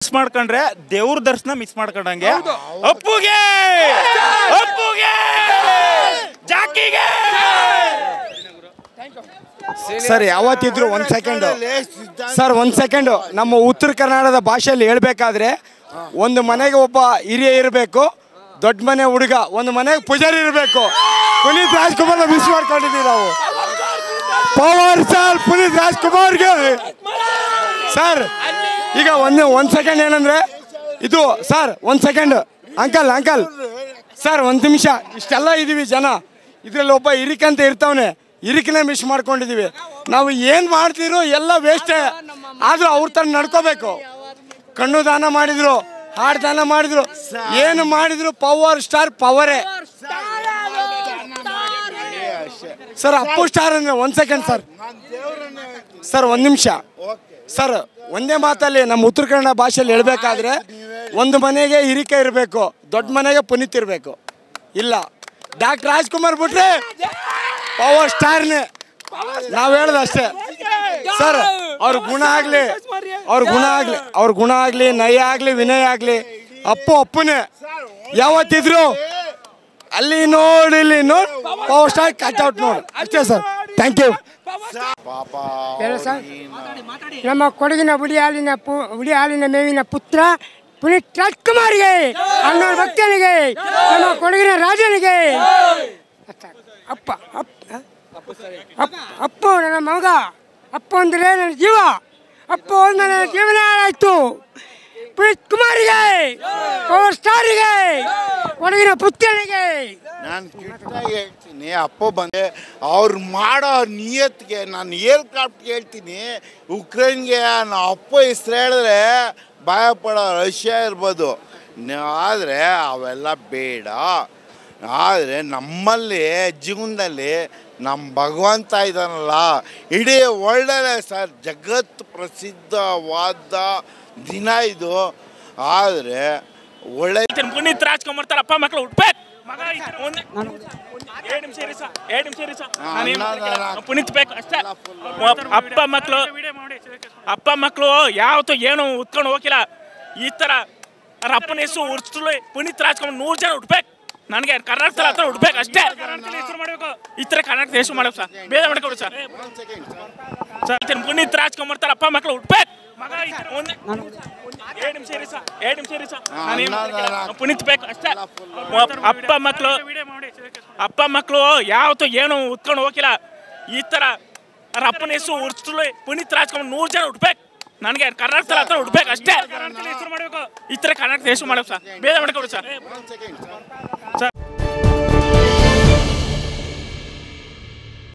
Miss ಮಾಡ್ಕೊಂಡ್ರೆ ದೇವ್ರ ದರ್ಶನ ಮಿಸ್ ಮಾಡ್ಕೊಂಡಂಗೆ ಅಪ್ಪುಗೆ ಅಪ್ಪುಗೆ ಜಾಕಿಗೆ ಸರ್ ಯಾವತ್ತಿದ್ರು ಒಂದ್ ಸೆಕೆಂಡ್ ಸರ್ ಒಂದ್ ಸೆಕೆಂಡ್ ನಮ್ಮ ಉತ್ತರ ಕರ್ನಾಟಕದ ಭಾಷೆಯಲ್ಲಿ ಹೇಳ್ಬೇಕಾದ್ರೆ ಒಂದು ಮನೆಗೆ ಒಬ್ಬ ಹಿರಿಯ ಇರಬೇಕು ದೊಡ್ಡ ಮನೆ ಹುಡುಗ ಒಂದು ಮನೆಗೆ ಪೂಜಾರಿ ಇರಬೇಕು ಪುನೀತ್ ರಾಜ್ಕುಮಾರ್ ಮಿಸ್ ಮಾಡ್ಕೊಂಡಿದ್ದೀವಿ ನಾವು ಪವರ್ ಸರ್ ಪುನೀತ್ ರಾಜ್ಕುಮಾರ್ಗೆ ಸರ್ ಈಗ ಒಂದು ಒಂದ್ ಸೆಕೆಂಡ್ ಏನಂದ್ರೆ ಇದು ಸರ್ ಒಂದ್ ಸೆಕೆಂಡ್ ಅಂಕಲ್ ಅಂಕಲ್ ಸರ್ ಒಂದ್ ನಿಮಿಷ ಇಷ್ಟೆಲ್ಲ ಇದೀವಿ ಜನ ಇದ್ರಲ್ಲಿ ಒಬ್ಬ ಇರಿಕಂತ ಇರ್ತಾವನೆ ಇರಿಕನೇ ಮಿಸ್ ಮಾಡ್ಕೊಂಡಿದೀವಿ ನಾವು ಏನ್ ಮಾಡ್ತಿರೋ ಎಲ್ಲ ವೇಸ್ಟೇ ಆದ್ರೂ ಅವ್ರ ತರ ನಡ್ಕೋಬೇಕು ಕಣ್ಣು ದಾನ ಮಾಡಿದ್ರು ಹಾಡು ದಾನ ಮಾಡಿದ್ರು ಏನು ಮಾಡಿದ್ರು ಪವರ್ ಸ್ಟಾರ್ ಪವರೇ ಸರ್ ಅಪ್ಪು ಸ್ಟಾರ್ ಅಂದ್ರೆ ಒಂದ್ ಸೆಕೆಂಡ್ ಸರ್ ಸರ್ ಒಂದ್ ನಿಮಿಷ ಸರ್ ಒಂದೇ ಮಾತಲ್ಲಿ ನಮ್ಮ ಉತ್ತರ ಕನ್ನಡ ಭಾಷೆಯಲ್ಲಿ ಹೇಳ್ಬೇಕಾದ್ರೆ ಒಂದು ಮನೆಗೆ ಹಿರಿಕೆ ಇರಬೇಕು ದೊಡ್ಡ ಮನೆಗೆ ಪುನೀತ್ ಇರಬೇಕು ಇಲ್ಲ ಡಾಕ್ಟರ್ ರಾಜ್ಕುಮಾರ್ ಬಿಟ್ರೆ ಪವರ್ ಸ್ಟಾರ್ನೇ ನಾವ್ ಹೇಳೋದು ಅಷ್ಟೇ ಸರ್ ಅವ್ರ ಗುಣ ಆಗ್ಲಿ ಅವ್ರ ಗುಣ ಆಗ್ಲಿ ಅವ್ರ ಗುಣ ಆಗ್ಲಿ ನಯ ಆಗ್ಲಿ ವಿನಯ ಆಗ್ಲಿ ಅಪ್ಪು ಅಪ್ಪನೇ ಯಾವತ್ತಿದ್ರು ಅಲ್ಲಿ ನೋಡಿ ಇಲ್ಲಿ ನೋಡಿ ಪವರ್ ಸ್ಟಾರ್ ಕಟ್ ಔಟ್ ನೋಡಿ ಅಷ್ಟೇ ಸರ್ ಥ್ಯಾಂಕ್ ಯು ಹೇಳು ಸರ್ ನಮ್ಮ ಕೊಡಗಿನ ಉಡಿ ಹಾಲಿನ ಪು ಉಡಿ ಹಾಲಿನ ಮೇವಿನ ಪುತ್ರ ಪುನೀತ್ ರಾಜ್ಕುಮಾರ್ಗೆ ಅಣ್ಣನ ಭಕ್ತನಿಗೆ ನಮ್ಮ ಕೊಡಗಿನ ರಾಜನಿಗೆ ಅಪ್ಪ ಅಪ್ಪ ಅಪ್ಪ ಅಪ್ಪು ನನ್ನ ಮಗ ಅಪ್ಪ ಅಂದರೆ ನನ್ನ ಜೀವ ಅಪ್ಪ ಒಂದು ನನ್ನ ಜೀವನ ಆಯಿತು ಪುನೀತ್ ಕುಮಾರಿಗೆ ಪವರ್ ಸ್ಟಾರಿಗೆ ಕೊಡಗಿನ ಪುತ್ರನಿಗೆ ನಾನು ಕಿಟ್ಟಾಗಿ ಹೇಳ್ತೀನಿ ಅಪ್ಪ ಬಂದೆ ಅವ್ರು ಮಾಡೋ ನಿಯತ್ಗೆ ನಾನು ಏರ್ಕ್ರಾಫ್ಟ್ ಹೇಳ್ತೀನಿ ಉಕ್ರೇನ್ಗೆ ನಾ ಅಪ್ಪ ಹೆಸ್ರು ಹೇಳಿದ್ರೆ ಭಯ ಪಡೋ ರಷ್ಯಾ ಇರ್ಬೋದು ಆದರೆ ಅವೆಲ್ಲ ಬೇಡ ಆದರೆ ನಮ್ಮಲ್ಲಿ ಜೀವನದಲ್ಲಿ ನಮ್ಮ ಭಗವಂತ ಇದ್ದಾನಲ್ಲ ಇಡೀ ವರ್ಲ್ಡಲ್ಲೇ ಸರ್ ಜಗತ್ ಪ್ರಸಿದ್ಧವಾದ ದಿನ ಇದು ಆದರೆ ಒಳ್ಳೆ ಪುನೀತ್ ರಾಜ್ಕುಮಾರ್ ತರ ಅಪ್ಪ ಮಕ್ಳು ಹುಟ್ಬೇಕು ಮಗ ಇದ್ರೆ ಒಂದ್ ಎರಡು ನಿಮಿಷ ಇರಿ ಸರ್ ಎರಡು ನಿಮಿಷ ಇರಿ ಸರ್ ನಾನೇನ್ ಮಾಡಕ್ಕಿಲ್ಲ. ಪುನೀತ್ ಬೇಕು ಅಷ್ಟೇ ಅಪ್ಪ ಮಕ್ಕಳು ಅಪ್ಪ ಮಕ್ಕಳು ಯಾವತ್ತು ಏನು ಉತ್ಕೊಂಡು ಹೋಗಿಲ್ಲ ಈ ಥರ ಅವ್ರ ಅಪ್ಪನ ಹೆಸರು ಉರ್ಸ್ಲು ಪುನೀತ್ ರಾಜ್ಕುಮಾರ್ ನೂರು ಜನ ಹುಟ್ಬೇಕು ನನಗೆ ಕರ್ನಾಟಕದಲ್ಲಿ ಹತ್ರ ಹುಟ್ಬೇಕು ಅಷ್ಟೇ ಹೆಸರು ಮಾಡಬೇಕು ಈ ಥರ ಕರ್ನಾಟಕದ ಹೆಸರು ಮಾಡ್ಬೇಕು ಸರ್ ಬೇಗ ಮಾಡ್ಕೊಡು ಸರ್ ಸರ್ ಇದನ್ನ ಪುನೀತ್ ರಾಜ್ಕುಮಾರ್ ತರ ಅಪ್ಪ ಮಕ್ಕಳು ಹುಟ್ಬೇಕು ಮಗ ಇದ್ರೆ ಒಂದ್ ಎರಡು ನಿಮಿಷ ಇರಿ ಸರ್ ಎರಡು ನಿಮಿಷ ಇರಿ ಸರ್ ನಾನೇನ್ ಮಾಡಕ್ಕಿಲ್ಲ. ಪುನೀತ್ ಬೇಕು ಅಷ್ಟೇ ಅಪ್ಪ ಮಕ್ಕಳು ಅಪ್ಪ ಮಕ್ಕಳು ಯಾವತ್ತು ಏನು ಉತ್ಕೊಂಡು ಹೋಗಿಲ್ಲ ಈ ಥರ ಅವ್ರ ಅಪ್ಪನ ಹೆಸರು ಉರ್ಸ್ಲು ಪುನೀತ್ ರಾಜ್ಕುಮಾರ್ ನೂರು ಜನ ಹುಟ್ಬೇಕು ನನಗೆ ಕರ್ನಾಟಕದಲ್ಲಿ ಹತ್ರ ಹುಟ್ಬೇಕು ಅಷ್ಟೇ ಹೆಸರು ಮಾಡಬೇಕು ಈ ಥರ ಕರ್ನಾಟಕದ ಹೆಸರು ಮಾಡ್ಬೇಕು ಸರ್ ಬೇಗ ಮಾಡ್ಕೊಡು ಸರ್